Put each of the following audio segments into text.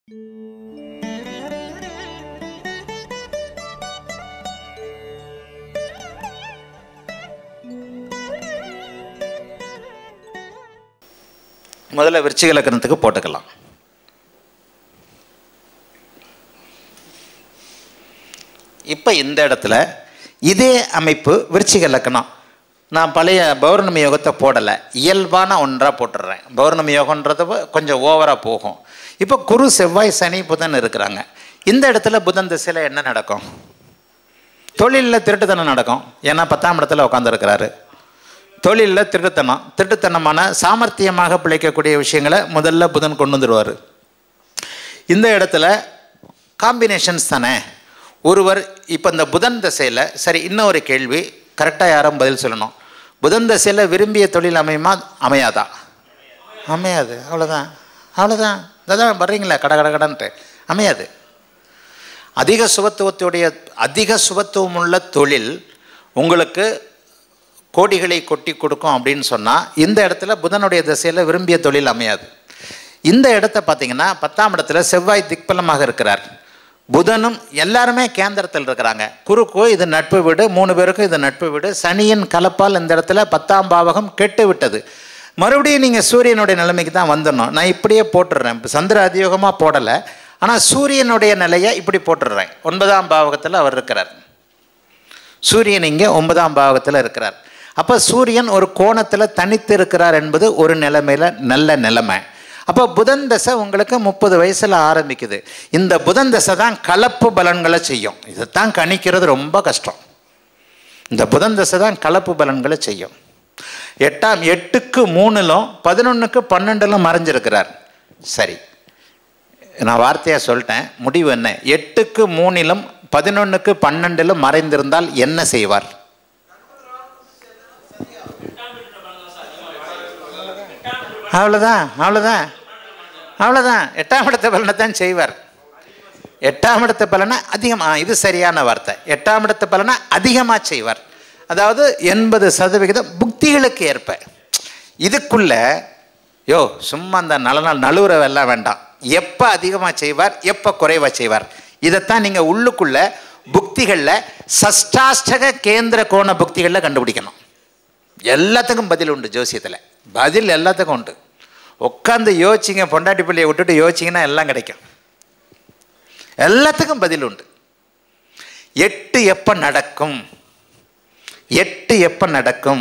முதல்ல விருச்சிக லக்கணத்துக்கு போட்டுக்கலாம் இப்போ இந்த இடத்துல இதே அமைப்பு விருச்சிக லக்கணம் நான் பழைய பௌர்ணமி யோகத்தை போடலை இயல்பான ஒன்றாக போட்டுடுறேன் பௌர்ணமி யோகன்றது கொஞ்சம் ஓவராக போகும் இப்போ குரு செவ்வாய் சனி புதன் இருக்கிறாங்க இந்த இடத்துல புதன் திசையில் என்ன நடக்கும் தொழிலில் திருட்டுத்தனம் நடக்கும் ஏன்னா பத்தாம் இடத்துல உட்காந்துருக்கிறாரு தொழிலில் திருட்டுத்தனம் திருட்டுத்தனமான சாமர்த்தியமாக பிழைக்கக்கூடிய விஷயங்களை முதல்ல புதன் கொண்டு வந்துடுவார் இந்த இடத்துல காம்பினேஷன்ஸ் தானே ஒருவர் இப்போ இந்த புதன் தசையில் சரி இன்னொரு கேள்வி கரெக்டாக யாரும் பதில் சொல்லணும் புதன் தசையில் விரும்பிய தொழில் அமையுமா அமையாதா அமையாது அவ்வளோதான் அவ்வளோதான் அதான் வர்றீங்களா கட கட கடன்ட்டு அமையாது அதிக சுபத்துவத்துடைய அதிக சுபத்துவம் உள்ள தொழில் உங்களுக்கு கோடிகளை கொட்டி கொடுக்கும் அப்படின்னு சொன்னால் இந்த இடத்துல புதனுடைய திசையில் விரும்பிய தொழில் அமையாது இந்த இடத்த பார்த்தீங்கன்னா பத்தாம் இடத்துல செவ்வாய் திக்பலமாக இருக்கிறார் புதனும் எல்லாருமே கேந்திரத்தில் இருக்கிறாங்க குறுக்கு இது நட்பு வீடு மூணு பேருக்கும் இது நட்பு வீடு சனியின் கலப்பால் இந்த இடத்துல பத்தாம் பாவகம் கெட்டு விட்டது மறுபடியும் நீங்கள் சூரியனுடைய நிலைமைக்கு தான் வந்துடணும் நான் இப்படியே போட்டுடுறேன் இப்போ சந்திர அதியோகமாக போடலை ஆனால் சூரியனுடைய நிலையை இப்படி போட்டுடுறேன் ஒன்பதாம் பாவகத்தில் அவர் இருக்கிறார் சூரியன் இங்கே ஒன்பதாம் பாவகத்தில் இருக்கிறார் அப்போ சூரியன் ஒரு கோணத்தில் தனித்து இருக்கிறார் என்பது ஒரு நிலைமையில் நல்ல நிலைமை அப்போ புதன் தசை உங்களுக்கு முப்பது வயசில் ஆரம்பிக்குது இந்த புதன் தசை தான் கலப்பு பலன்களை செய்யும் இதைத்தான் கணிக்கிறது ரொம்ப கஷ்டம் இந்த புதன் தசை தான் கலப்பு பலன்களை செய்யும் எட்டாம் எட்டுக்கு மூணிலும் பதினொன்றுக்கு பன்னெண்டிலும் மறைஞ்சிருக்கிறார் சரி நான் வார்த்தையாக சொல்லிட்டேன் முடிவு என்ன எட்டுக்கு மூணிலும் பதினொன்றுக்கு பன்னெண்டிலும் மறைந்திருந்தால் என்ன செய்வார் அவ்வளோதான் அவ்வளோதான் அவ்வளோதான் எட்டாம் இடத்த பலனை தான் செய்வார் எட்டாம் இடத்த பலனை அதிகமாக இது சரியான வார்த்தை எட்டாம் இடத்த பலனை அதிகமாக செய்வார் அதாவது எண்பது சதவிகிதம் புக்திகளுக்கு ஏற்ப இதுக்குள்ள யோ சும்மா அந்த நல்ல நாள் நழுவுறவெல்லாம் வேண்டாம் எப்போ அதிகமாக செய்வார் எப்போ குறைவாக செய்வார் இதைத்தான் நீங்கள் உள்ளுக்குள்ள புக்திகளில் சஷ்டாஷ்டக கேந்திர கோண புக்திகளில் கண்டுபிடிக்கணும் எல்லாத்துக்கும் பதில் உண்டு ஜோசியத்தில் பதில் எல்லாத்துக்கும் உண்டு உட்காந்து யோசிச்சிங்க பொண்டாட்டி பிள்ளையை விட்டுட்டு யோசிச்சிங்கன்னா எல்லாம் கிடைக்கும் எல்லாத்துக்கும் பதில் உண்டு எட்டு எப்போ நடக்கும் எட்டு எப்போ நடக்கும்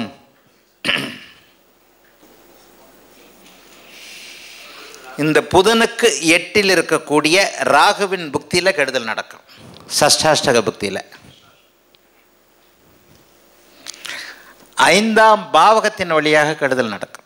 இந்த புதனுக்கு எட்டில் இருக்கக்கூடிய ராகுவின் புக்தியில் கெடுதல் நடக்கும் சஷ்டாஷ்டக புக்தியில் ஐந்தாம் பாவகத்தின் வழியாக கெடுதல் நடக்கும்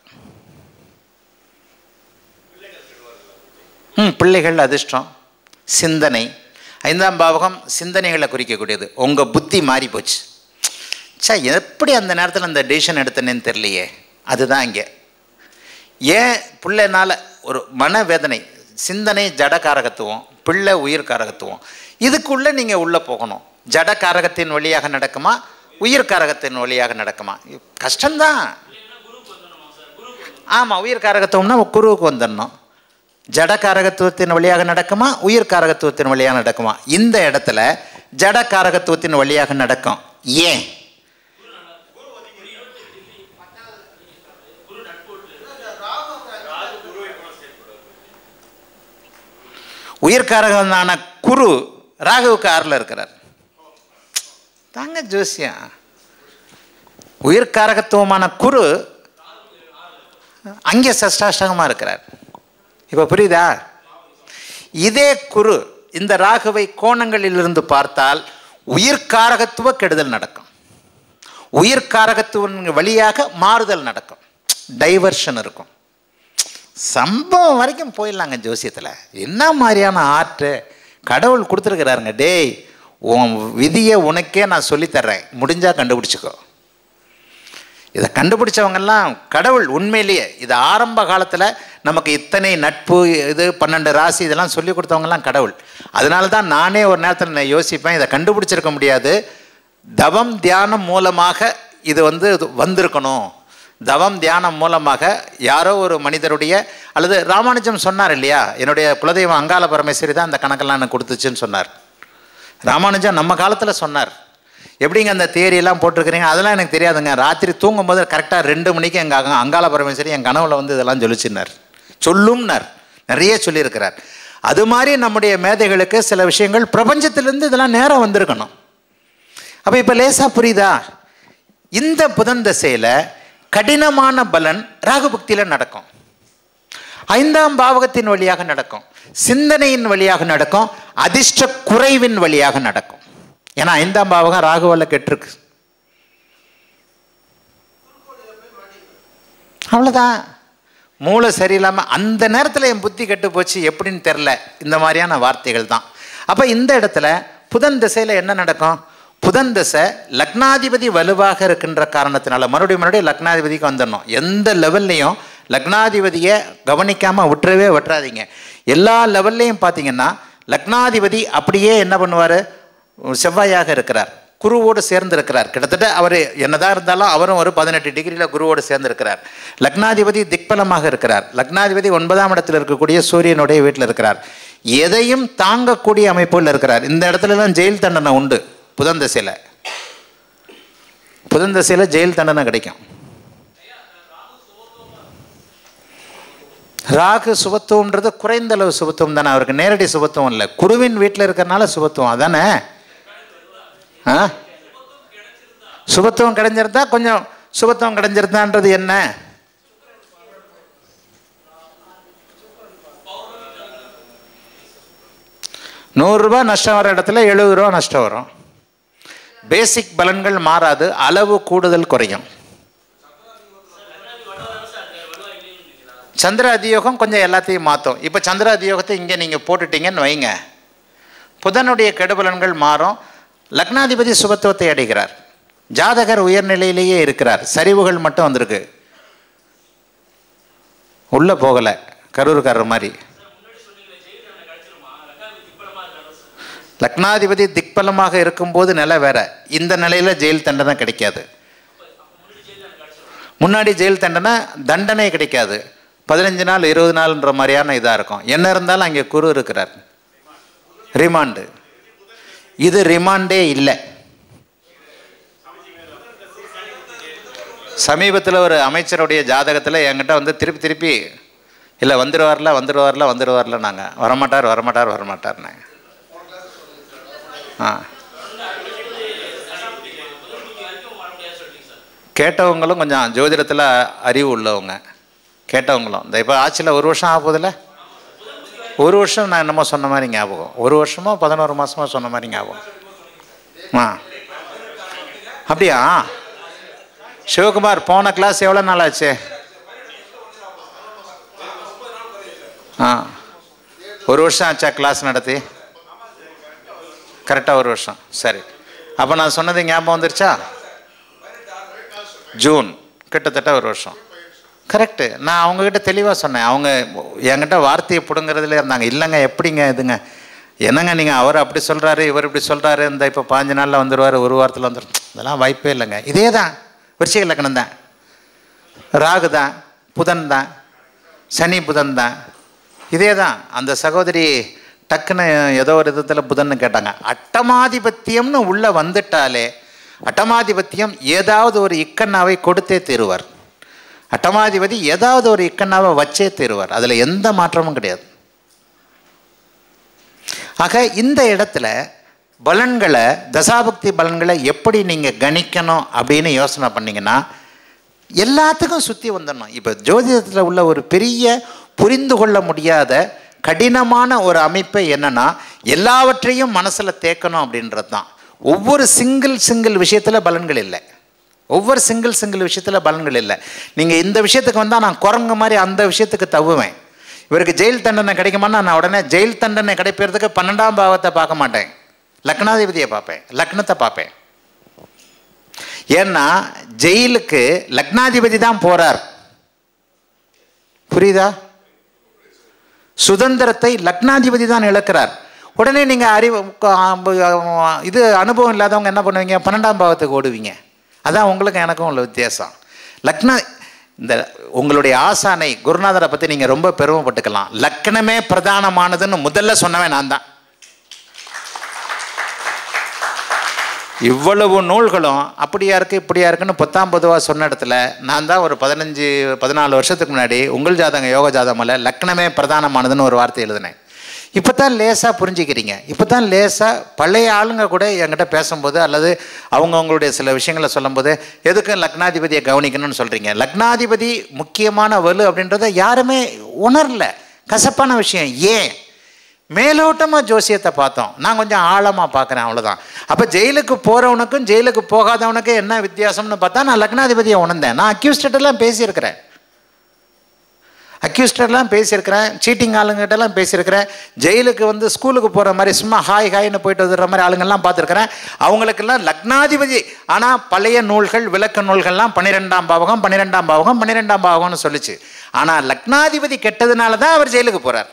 ம் பிள்ளைகள் அதிர்ஷ்டம் சிந்தனை ஐந்தாம் பாவகம் சிந்தனைகளை குறிக்கக்கூடியது உங்கள் புத்தி மாறி போச்சு சே எப்படி அந்த நேரத்தில் அந்த டெசிஷன் எடுத்தனேன்னு தெரியலையே அதுதான் இங்கே ஏன் பிள்ளைனால ஒரு மனவேதனை சிந்தனை ஜடகாரகத்துவம் பிள்ளை உயிர் காரகத்துவம் இதுக்குள்ளே நீங்கள் உள்ளே போகணும் ஜடகாரகத்தின் வழியாக நடக்குமா உயிர் காரகத்தின் வழியாக நடக்குமா கஷ்டம்தான் ஆமாம் உயிர் காரகத்துவம்னா குருவுக்கு வந்துடணும் ஜட காரகத்துவத்தின் வழியாக நடக்குமா உயிர் காரகத்துவத்தின் வழியாக நடக்குமா இந்த இடத்துல ஜட காரகத்துவத்தின் வழியாக நடக்கும் ஏன் உயிர்காரகனான குரு ராகுவுக்கு ஆறில் இருக்கிறார் தாங்க ஜோசியம் உயிர்காரகத்துவமான குரு அங்கே சஷ்டாஷ்டகமாக இருக்கிறார் இப்போ புரியுதா இதே குரு இந்த ராகுவை கோணங்களிலிருந்து பார்த்தால் உயிர்காரகத்துவ கெடுதல் நடக்கும் உயிர்காரகத்துவன் வழியாக மாறுதல் நடக்கும் டைவர்ஷன் இருக்கும் சம்பவம் வரைக்கும் போயிடலாங்க ஜோசியத்தில் என்ன மாதிரியான ஆர்ட்டு கடவுள் கொடுத்துருக்கிறாருங்க டேய் உன் விதியை உனக்கே நான் சொல்லித்தர்றேன் முடிஞ்சால் கண்டுபிடிச்சிக்கோ இதை கண்டுபிடிச்சவங்கெல்லாம் கடவுள் உண்மையிலேயே இது ஆரம்ப காலத்தில் நமக்கு இத்தனை நட்பு இது பன்னெண்டு ராசி இதெல்லாம் சொல்லி கொடுத்தவங்கலாம் கடவுள் அதனால தான் நானே ஒரு நேரத்தில் நான் யோசிப்பேன் இதை கண்டுபிடிச்சிருக்க முடியாது தவம் தியானம் மூலமாக இது வந்து வந்திருக்கணும் தவம் தியானம் மூலமாக யாரோ ஒரு மனிதருடைய அல்லது ராமானுஜம் சொன்னார் இல்லையா என்னுடைய குலதெய்வம் அங்காள பரமேஸ்வரி தான் அந்த கணக்கெல்லாம் எனக்கு கொடுத்துச்சுன்னு சொன்னார் ராமானுஜம் நம்ம காலத்தில் சொன்னார் எப்படிங்க அந்த தேரியெல்லாம் போட்டிருக்கிறீங்க அதெல்லாம் எனக்கு தெரியாதுங்க ராத்திரி தூங்கும்போது கரெக்டாக ரெண்டு மணிக்கு எங்கள் அங்காள பரமேஸ்வரி என் கனவுல வந்து இதெல்லாம் சொல்லிச்சுன்னார் சொல்லும்னார் நிறைய சொல்லியிருக்கிறார் அது மாதிரி நம்முடைய மேதைகளுக்கு சில விஷயங்கள் பிரபஞ்சத்திலிருந்து இதெல்லாம் நேரம் வந்திருக்கணும் அப்போ இப்போ லேசாக புரியுதா இந்த புதன் தசையில் கடினமான பலன் ராகுபக்தியில் நடக்கும் ஐந்தாம் பாவகத்தின் வழியாக நடக்கும் சிந்தனையின் வழியாக நடக்கும் அதிர்ஷ்ட குறைவின் வழியாக நடக்கும் ஏன்னா ஐந்தாம் பாவகம் ராகுவால் கெட்டிருக்கு அவ்வளோதான் மூளை சரியில்லாமல் அந்த நேரத்தில் என் புத்தி கெட்டு போச்சு எப்படின்னு தெரில இந்த மாதிரியான வார்த்தைகள் தான் அப்போ இந்த இடத்துல புதன் திசையில் என்ன நடக்கும் புதன் திசை லக்னாதிபதி வலுவாக இருக்கின்ற காரணத்தினால மறுபடியும் மறுபடியும் லக்னாதிபதிக்கு வந்துடணும் எந்த லெவல்லையும் லக்னாதிபதியை கவனிக்காமல் விட்டுறவே விட்டுறாதீங்க எல்லா லெவல்லையும் பார்த்தீங்கன்னா லக்னாதிபதி அப்படியே என்ன பண்ணுவார் செவ்வாயாக இருக்கிறார் குருவோடு சேர்ந்து இருக்கிறார் கிட்டத்தட்ட அவர் என்னதான் இருந்தாலும் அவரும் ஒரு பதினெட்டு டிகிரியில் குருவோடு சேர்ந்து இருக்கிறார் லக்னாதிபதி திக்பலமாக இருக்கிறார் லக்னாதிபதி ஒன்பதாம் இடத்தில் இருக்கக்கூடிய சூரியனுடைய வீட்டில் இருக்கிறார் எதையும் தாங்கக்கூடிய அமைப்பில் இருக்கிறார் இந்த இடத்துலலாம் ஜெயில் தண்டனை உண்டு புதன் தசையில் புதன் தசையில் ஜெயில் தண்டனை கிடைக்கும் ராகு சுபத்துவம்ன்றது குறைந்த அளவு சுபத்துவம் தானே அவருக்கு நேரடி சுபத்துவம் இல்லை குருவின் வீட்டில் இருக்கிறனால சுபத்துவம் அதானே ஆ சுபத்துவம் கிடைஞ்சிருந்தா கொஞ்சம் சுபத்துவம் கிடைஞ்சிருந்தான்றது என்ன நூறுரூபா நஷ்டம் வர இடத்துல எழுபது ரூபா நஷ்டம் வரும் பேசிக் பலன்கள் மாறாது அளவு கூடுதல் குறையும் சந்திர அதியோகம் கொஞ்சம் எல்லாத்தையும் மாற்றும் இப்போ சந்திர அதியோகத்தை இங்கே நீங்கள் போட்டுட்டீங்கன்னு வைங்க புதனுடைய கெடுபலன்கள் மாறும் லக்னாதிபதி சுபத்துவத்தை அடைகிறார் ஜாதகர் உயர்நிலையிலேயே இருக்கிறார் சரிவுகள் மட்டும் வந்திருக்கு உள்ளே போகலை கரூர்காரர் மாதிரி லக்னாதிபதி திக்பலமாக இருக்கும்போது நிலை வேற இந்த நிலையில் ஜெயில் தண்டனை கிடைக்காது முன்னாடி ஜெயில் தண்டனை தண்டனை கிடைக்காது பதினஞ்சு நாள் இருபது நாள்ன்ற மாதிரியான இதாக இருக்கும் என்ன இருந்தாலும் அங்கே குரு இருக்கிறார் ரிமாண்டு இது ரிமாண்டே இல்லை சமீபத்தில் ஒரு அமைச்சருடைய ஜாதகத்தில் என்கிட்ட வந்து திருப்பி திருப்பி இல்லை வந்துடுவார்ல வந்துடுவார்ல வந்துடுவார்ல நாங்கள் வரமாட்டார் வரமாட்டார் வரமாட்டார்னு ஆ கேட்டவங்களும் கொஞ்சம் ஜோதிடத்தில் அறிவு உள்ளவங்க கேட்டவங்களும் இந்த இப்போ ஆட்சியில் ஒரு வருஷம் ஆக போதில்ல ஒரு வருஷம் நான் என்னமோ சொன்ன மாதிரி ஞாபகம் ஒரு வருஷமோ பதினோரு மாதமோ சொன்ன மாதிரி ஞாபகம் ஆ அப்படியா சிவகுமார் போன கிளாஸ் எவ்வளோ நாள் ஆச்சு ஆ ஒரு வருஷம் ஆச்சா கிளாஸ் நடத்தி கரெக்டாக ஒரு வருஷம் சரி அப்போ நான் சொன்னது ஞாபகம் வந்துருச்சா ஜூன் கிட்டத்தட்ட ஒரு வருஷம் கரெக்டு நான் அவங்கக்கிட்ட தெளிவாக சொன்னேன் அவங்க என்கிட்ட வார்த்தையை பிடுங்கிறதுல இருந்தாங்க இல்லைங்க எப்படிங்க இதுங்க என்னங்க நீங்கள் அவர் அப்படி சொல்கிறாரு இவர் இப்படி சொல்கிறாரு இந்த இப்போ பாஞ்சு நாளில் வந்துடுவார் ஒரு வாரத்தில் வந்துடும் இதெல்லாம் வாய்ப்பே இல்லைங்க இதே தான் விருச்சிக லக்கணம் தான் ராகு தான் புதன் தான் சனி புதன் தான் இதே தான் அந்த சகோதரி டக்குன்னு ஏதோ ஒரு விதத்தில் புதன்னு கேட்டாங்க அட்டமாதிபத்தியம்னு உள்ளே வந்துட்டாலே அட்டமாதிபத்தியம் ஏதாவது ஒரு இக்கண்ணாவை கொடுத்தே தீருவார் அட்டமாதிபதி ஏதாவது ஒரு இக்கண்ணாவை வச்சே தீருவார் அதில் எந்த மாற்றமும் கிடையாது ஆக இந்த இடத்துல பலன்களை தசாபக்தி பலன்களை எப்படி நீங்கள் கணிக்கணும் அப்படின்னு யோசனை பண்ணிங்கன்னா எல்லாத்துக்கும் சுற்றி வந்துடணும் இப்போ ஜோதிடத்தில் உள்ள ஒரு பெரிய புரிந்து கொள்ள முடியாத கடினமான ஒரு அமைப்பை என்னன்னா எல்லாவற்றையும் மனசில் தேக்கணும் அப்படின்றது தான் ஒவ்வொரு சிங்கிள் சிங்கிள் விஷயத்தில் பலன்கள் இல்லை ஒவ்வொரு சிங்கிள் சிங்கிள் விஷயத்தில் பலன்கள் இல்லை நீங்கள் இந்த விஷயத்துக்கு வந்தால் நான் குரங்கு மாதிரி அந்த விஷயத்துக்கு தவுவேன் இவருக்கு ஜெயில் தண்டனை கிடைக்குமான்னா நான் உடனே ஜெயில் தண்டனை கிடைப்பதற்கு பன்னெண்டாம் பாவத்தை பார்க்க மாட்டேன் லக்னாதிபதியை பார்ப்பேன் லக்னத்தை பார்ப்பேன் ஏன்னா ஜெயிலுக்கு லக்னாதிபதி தான் போறார் புரியுதா சுதந்திரத்தை லக்னாதிபதி தான் இழக்கிறார் உடனே நீங்கள் அறிவு இது அனுபவம் இல்லாதவங்க என்ன பண்ணுவீங்க பன்னெண்டாம் பாவத்துக்கு ஓடுவீங்க அதான் உங்களுக்கும் எனக்கும் உள்ள வித்தியாசம் லக்னா இந்த உங்களுடைய ஆசானை குருநாதரை பற்றி நீங்கள் ரொம்ப பெருமைப்பட்டுக்கலாம் லக்கணமே பிரதானமானதுன்னு முதல்ல சொன்னவன் நான் தான் இவ்வளவு நூல்களும் அப்படியா இருக்கு இப்படியா இருக்குன்னு பத்தாம் பொதுவாக சொன்ன இடத்துல நான் தான் ஒரு பதினஞ்சு பதினாலு வருஷத்துக்கு முன்னாடி உங்கள் ஜாதகம் யோக ஜாதகமில் லக்னமே பிரதானமானதுன்னு ஒரு வார்த்தை எழுதினேன் இப்போ தான் லேசாக புரிஞ்சுக்கிறீங்க இப்போ தான் லேசாக பழைய ஆளுங்க கூட என்கிட்ட பேசும்போது அல்லது அவங்கவுங்களுடைய சில விஷயங்களை சொல்லும்போது எதுக்கு லக்னாதிபதியை கவனிக்கணும்னு சொல்கிறீங்க லக்னாதிபதி முக்கியமான வலு அப்படின்றத யாருமே உணரல கசப்பான விஷயம் ஏன் மேலோட்டமாக ஜோசியத்தை பார்த்தோம் நான் கொஞ்சம் ஆழமாக பார்க்குறேன் அவ்வளோதான் அப்போ ஜெயிலுக்கு போகிறவனுக்கும் ஜெயிலுக்கு போகாதவனுக்கும் என்ன வித்தியாசம்னு பார்த்தா நான் லக்னாதிபதியை உணர்ந்தேன் நான் அக்யூஸ்டெல்லாம் பேசியிருக்கிறேன் அக்யூஸ்டெல்லாம் பேசியிருக்கிறேன் சீட்டிங் ஆளுங்கிட்டலாம் பேசியிருக்கிறேன் ஜெயிலுக்கு வந்து ஸ்கூலுக்கு போகிற மாதிரி சும்மா ஹாய் ஹாய்னு போயிட்டு வந்துடுற மாதிரி ஆளுங்கள்லாம் பார்த்துருக்கிறேன் அவங்களுக்கெல்லாம் லக்னாதிபதி ஆனால் பழைய நூல்கள் விளக்க நூல்கள்லாம் பன்னிரெண்டாம் பாவகம் பன்னிரெண்டாம் பாவகம் பன்னிரெண்டாம் பாவகம்னு சொல்லிச்சு ஆனால் லக்னாதிபதி கெட்டதுனால தான் அவர் ஜெயிலுக்கு போகிறார்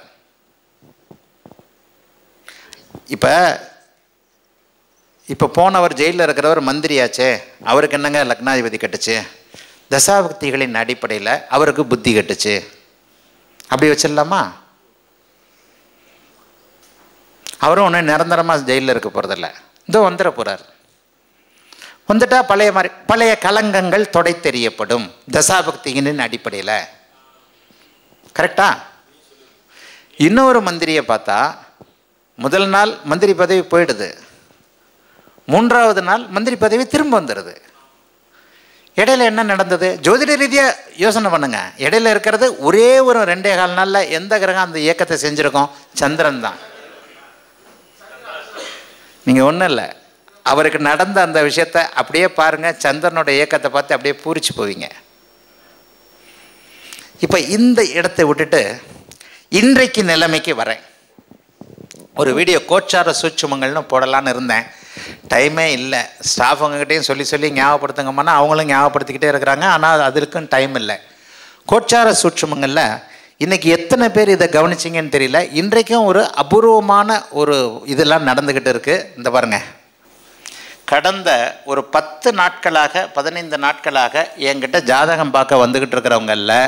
இப்போ இப்போ போனவர் ஜெயிலில் இருக்கிறவர் மந்திரியாச்சே அவருக்கு என்னங்க லக்னாதிபதி கட்டுச்சு தசாபக்திகளின் அடிப்படையில் அவருக்கு புத்தி கட்டுச்சு அப்படி வச்சிடலாமா அவரும் ஒன்றும் நிரந்தரமாக ஜெயிலில் இருக்க போகிறதில்ல இதோ வந்துட போகிறார் வந்துட்டா பழைய மாதிரி பழைய கலங்கங்கள் தொடை தெரியப்படும் தசாபக்திகளின் அடிப்படையில் கரெக்டா இன்னொரு மந்திரியை பார்த்தா முதல் நாள் மந்திரி பதவி போயிடுது மூன்றாவது நாள் மந்திரி பதவி திரும்ப வந்துடுது இடையில என்ன நடந்தது ஜோதிட ரீதியாக யோசனை பண்ணுங்க இடையில இருக்கிறது ஒரே ஒரு ரெண்டே கால் நாளில் எந்த கிரகம் அந்த இயக்கத்தை செஞ்சுருக்கோம் சந்திரன் தான் நீங்கள் ஒன்றும் இல்லை அவருக்கு நடந்த அந்த விஷயத்தை அப்படியே பாருங்கள் சந்திரனோட இயக்கத்தை பார்த்து அப்படியே பூரிச்சு போவீங்க இப்போ இந்த இடத்தை விட்டுட்டு இன்றைக்கு நிலைமைக்கு வரேன் ஒரு வீடியோ கோச்சார சூட்சுமங்கள்னு போடலான்னு இருந்தேன் டைமே இல்லை ஸ்டாஃப் அவங்ககிட்டையும் சொல்லி சொல்லி ஞாபகப்படுத்துங்கம்மானா அவங்களும் ஞாபகப்படுத்திக்கிட்டே இருக்கிறாங்க ஆனால் அதற்கும் டைம் இல்லை கோச்சார சூட்சுமங்களில் இன்றைக்கி எத்தனை பேர் இதை கவனிச்சிங்கன்னு தெரியல இன்றைக்கும் ஒரு அபூர்வமான ஒரு இதெல்லாம் நடந்துக்கிட்டு இருக்குது இந்த பாருங்கள் கடந்த ஒரு பத்து நாட்களாக பதினைந்து நாட்களாக என்கிட்ட ஜாதகம் பார்க்க வந்துக்கிட்டு இருக்கிறவங்களில்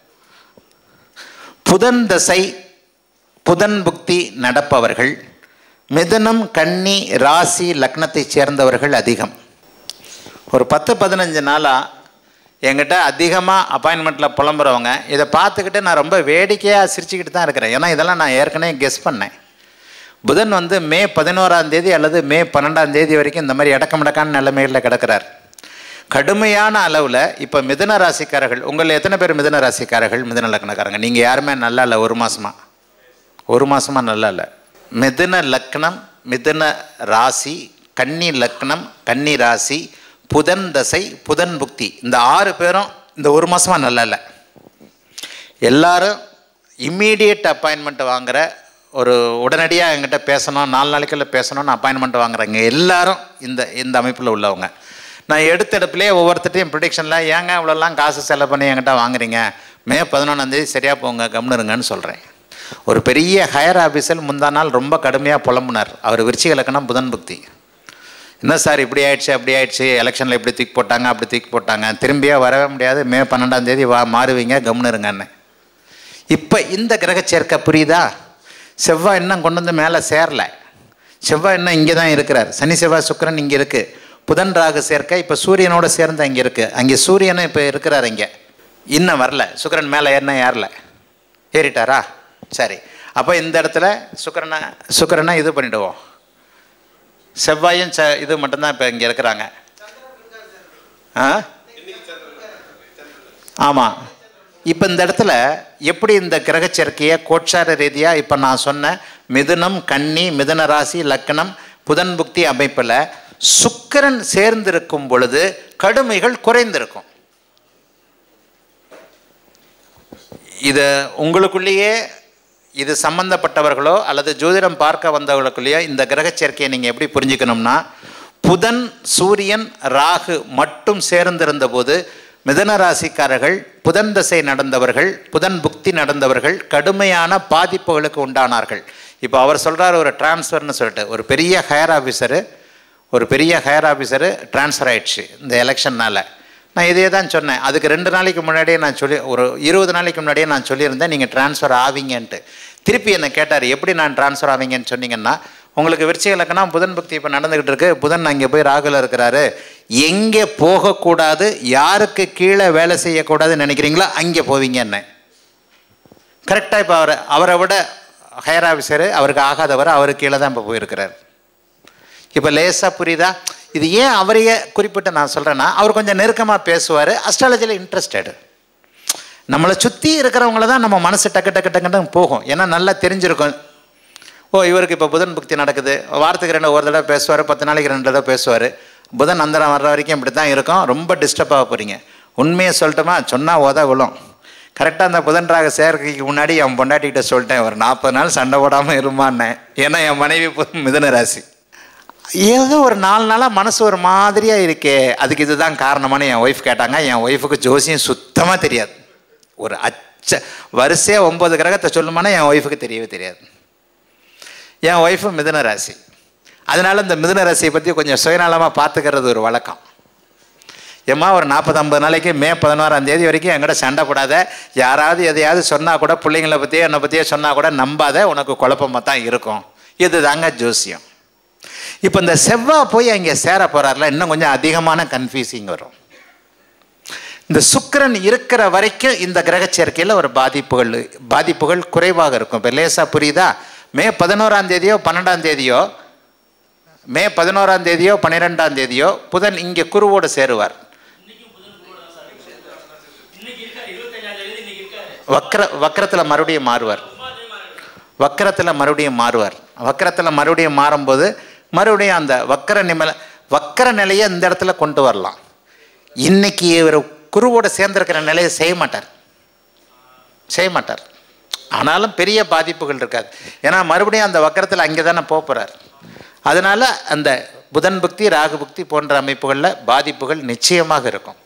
புதன் தசை புதன் புக்தி நடப்பவர்கள் மிதுனம் கன்னி ராசி லக்னத்தைச் சேர்ந்தவர்கள் அதிகம் ஒரு பத்து பதினஞ்சு நாளாக என்கிட்ட அதிகமாக அப்பாயின்மெண்ட்டில் புலம்புறவங்க இதை பார்த்துக்கிட்டு நான் ரொம்ப வேடிக்கையாக சிரிச்சுக்கிட்டு தான் இருக்கிறேன் ஏன்னா இதெல்லாம் நான் ஏற்கனவே கெஸ் பண்ணேன் புதன் வந்து மே பதினோராம் தேதி அல்லது மே பன்னெண்டாம் தேதி வரைக்கும் இந்த மாதிரி இடக்கமடக்கான நிலைமைகளில் கிடக்கிறார் கடுமையான அளவில் இப்போ மிதுன ராசிக்காரர்கள் உங்களில் எத்தனை பேர் மிதுன ராசிக்காரர்கள் மிதுன லக்னக்காரங்க நீங்கள் யாருமே நல்லா இல்லை ஒரு மாதமாக ஒரு மாதமாக நல்லா இல்லை மிதுன லக்னம் மிதுன ராசி கன்னி லக்னம் கன்னி ராசி புதன் தசை புதன் புக்தி இந்த ஆறு பேரும் இந்த ஒரு மாதமாக நல்லா இல்லை எல்லாரும் இம்மீடியட் அப்பாயின்மெண்ட் வாங்குகிற ஒரு உடனடியாக என்கிட்ட பேசணும் நாலு நாளைக்குள்ள பேசணும்னு அப்பாயின்மெண்ட் வாங்குறாங்க எல்லாரும் இந்த இந்த அமைப்பில் உள்ளவங்க நான் எடுத்த இடத்துலேயே ஒவ்வொருத்தட்டையும் ப்ரிடிக்ஷனில் ஏங்க இவ்வளோலாம் காசு செலவு பண்ணி என்கிட்ட வாங்குறீங்க மே பதினொன்றாந்தேதி சரியாக போங்க கம்னுருங்கன்னு சொல்கிறேன் ஒரு பெரிய ஹையர் ஆஃபீஸர் முந்தா நாள் ரொம்ப கடுமையாக புலம்புனார் அவர் விருச்சிக இலக்கணம் புதன் புக்தி என்ன சார் இப்படி ஆயிடுச்சு அப்படி ஆயிடுச்சு எலெக்ஷனில் இப்படி தூக்கி போட்டாங்க அப்படி தூக்கி போட்டாங்க திரும்பியா வரவே முடியாது மே பன்னெண்டாம் தேதி வா மாறுவீங்க கம்னுருங்கன்னு இப்போ இந்த கிரக சேர்க்கை புரியுதா செவ்வாய் இன்னும் கொண்டு வந்து மேலே சேரல செவ்வாய் இன்னும் இங்கே தான் இருக்கிறார் சனி செவ்வாய் சுக்கிரன் இங்கே இருக்குது புதன் ராகு சேர்க்கை இப்போ சூரியனோட சேர்ந்து அங்கே இருக்குது அங்கே சூரியனும் இப்போ இருக்கிறார் இங்கே இன்னும் வரல சுக்கிரன் மேலே ஏறினா ஏறல ஏறிட்டாரா சரி அப்போ இந்த இடத்துல சுக்கிரனை சுக்கிரனை இது பண்ணிடுவோம் செவ்வாயும் ச இது மட்டும்தான் இப்போ இங்கே இருக்கிறாங்க ஆ ஆமாம் இப்போ இந்த இடத்துல எப்படி இந்த கிரக சேர்க்கையை கோட்சார ரீதியாக இப்போ நான் சொன்ன மிதுனம் கன்னி மிதுன ராசி லக்கணம் புதன் புக்தி அமைப்பில் சுக்கிரன் சேர்ந்திருக்கும் பொழுது கடுமைகள் குறைந்திருக்கும் இது உங்களுக்குள்ளேயே இது சம்பந்தப்பட்டவர்களோ அல்லது ஜோதிடம் பார்க்க வந்தவர்களுக்குள்ளேயோ இந்த கிரக சேர்க்கையை நீங்கள் எப்படி புரிஞ்சுக்கணும்னா புதன் சூரியன் ராகு மட்டும் சேர்ந்திருந்த போது மிதன ராசிக்காரர்கள் புதன் தசை நடந்தவர்கள் புதன் புக்தி நடந்தவர்கள் கடுமையான பாதிப்புகளுக்கு உண்டானார்கள் இப்போ அவர் சொல்கிறார் ஒரு டிரான்ஸ்ஃபர்னு சொல்லிட்டு ஒரு பெரிய ஹையர் ஆஃபீஸரு ஒரு பெரிய ஹையர் ஆஃபீஸரு ட்ரான்ஸ்ஃபர் ஆயிடுச்சு இந்த எலெக்ஷன்னால் நான் இதே தான் சொன்னேன் அதுக்கு ரெண்டு நாளைக்கு முன்னாடியே நான் சொல்லி ஒரு இருபது நாளைக்கு முன்னாடியே நான் சொல்லியிருந்தேன் நீங்கள் ட்ரான்ஸ்ஃபர் ஆவீங்கன்ட்டு திருப்பி என்னை கேட்டார் எப்படி நான் ட்ரான்ஸ்ஃபர் ஆவீங்கன்னு சொன்னீங்கன்னா உங்களுக்கு விருச்சிக லக்கணம் புதன் பக்தி இப்போ நடந்துக்கிட்டு இருக்கு புதன் அங்கே போய் ராகுல இருக்கிறாரு எங்கே போகக்கூடாது யாருக்கு கீழே வேலை செய்யக்கூடாதுன்னு நினைக்கிறீங்களோ அங்கே போவீங்க என்ன கரெக்டாக இப்போ அவர் அவரை விட ஹையர் ஆஃபீஸரு அவருக்கு ஆகாதவர் அவருக்கு கீழே தான் இப்போ போயிருக்கிறார் இப்போ லேசாக புரியுதா இது ஏன் அவரையே குறிப்பிட்டு நான் சொல்கிறேன்னா அவர் கொஞ்சம் நெருக்கமாக பேசுவார் அஸ்ட்ராலஜியில் இன்ட்ரெஸ்டடு நம்மளை சுற்றி இருக்கிறவங்கள தான் நம்ம மனசு டக்கு டக்கு டக்குன்னு போகும் ஏன்னா நல்லா தெரிஞ்சிருக்கும் ஓ இவருக்கு இப்போ புதன் புக்தி நடக்குது வாரத்துக்கு ரெண்டு ஒரு தடவை பேசுவார் பத்து நாளைக்கு ரெண்டு தடவை பேசுவார் புதன் அந்தரம் வர்ற வரைக்கும் இப்படி தான் இருக்கும் ரொம்ப டிஸ்டர்ப் ஆக போகிறீங்க உண்மையை சொல்லட்டுமா சொன்னால் உத விழும் கரெக்டாக அந்த புதன் ராக சேர்க்கைக்கு முன்னாடி என் பொண்டாட்டிகிட்ட சொல்லிட்டேன் ஒரு நாற்பது நாள் சண்டை போடாமல் இருமான்னேன் ஏன்னா என் மனைவி புதன் மிதுன ராசி ஏதோ ஒரு நாலு நாளாக மனசு ஒரு மாதிரியாக இருக்கே அதுக்கு இதுதான் காரணமானு என் ஒய்ஃப் கேட்டாங்க என் ஒய்ஃபுக்கு ஜோசியம் சுத்தமாக தெரியாது ஒரு அச்ச வரிசையாக ஒம்பது கிரகத்தை சொல்லுமானா என் ஒய்ஃபுக்கு தெரியவே தெரியாது என் ஒய்ஃபு மிதுன ராசி அதனால இந்த மிதுன ராசியை பற்றி கொஞ்சம் சுயநலமாக பார்த்துக்கிறது ஒரு வழக்கம் ஏம்மா ஒரு நாற்பது ஐம்பது நாளைக்கு மே பதினோராம் தேதி வரைக்கும் என்கிட்ட சண்டை போடாத யாராவது எதையாவது சொன்னால் கூட பிள்ளைங்கள பற்றியோ என்னை பற்றியோ சொன்னால் கூட நம்பாத உனக்கு குழப்பமாக தான் இருக்கும் இது தாங்க ஜோசியம் இப்போ இந்த செவ்வாய் போய் அங்கே சேர போகிறார்ல இன்னும் கொஞ்சம் அதிகமான கன்ஃபியூசிங் வரும் இந்த சுக்கிரன் இருக்கிற வரைக்கும் இந்த கிரக சேர்க்கையில் ஒரு பாதிப்புகள் பாதிப்புகள் குறைவாக இருக்கும் இப்போ லேசாக புரியுதா மே பதினோராம் தேதியோ பன்னெண்டாம் தேதியோ மே பதினோராம் தேதியோ பன்னிரெண்டாம் தேதியோ புதன் இங்கே குருவோடு சேருவார் வக்ர வக்ரத்தில் மறுபடியும் மாறுவார் வக்கரத்தில் மறுபடியும் மாறுவார் வக்கரத்தில் மறுபடியும் மாறும்போது மறுபடியும் அந்த வக்கர நிமல வக்கர நிலையை இந்த இடத்துல கொண்டு வரலாம் இன்னைக்கு இவர் குருவோட சேர்ந்திருக்கிற நிலையை செய்ய மாட்டார் செய்ய மாட்டார் ஆனாலும் பெரிய பாதிப்புகள் இருக்காது ஏன்னா மறுபடியும் அந்த வக்கரத்தில் அங்கே தானே போகிறார் அதனால் அந்த புதன் புக்தி ராகு புக்தி போன்ற அமைப்புகளில் பாதிப்புகள் நிச்சயமாக இருக்கும்